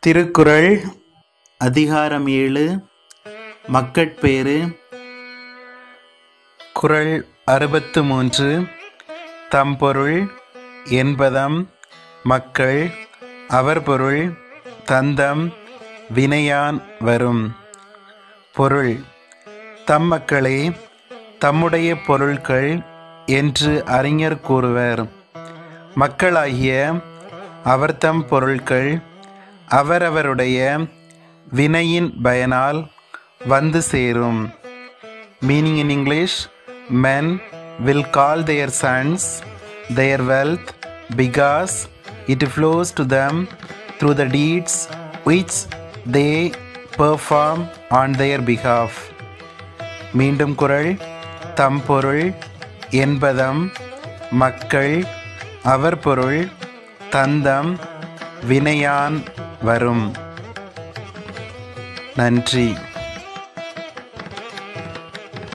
திருக்குறள் அதிகாரம் ஏழு மக்கட்பேறு குறள் அறுபத்து மூன்று தம்பொருள் என்பதம் மக்கள் அவர் பொருள் தந்தம் வினையான் வரும் பொருள் தம் மக்களே தம்முடைய பொருட்கள் என்று அறிஞர் கூறுவர் மக்களாகிய அவர்தம் பொருட்கள் அவரவருடைய வினையின் பயனால் வந்து சேரும் meaning in English men will call their sons their wealth because it flows to them through the deeds which they perform on their behalf மீண்டும் குரல் தம் பொருள் என்பதம் மக்கள் அவர் பொருள் தந்தம் வினையான் வரும் நன்றி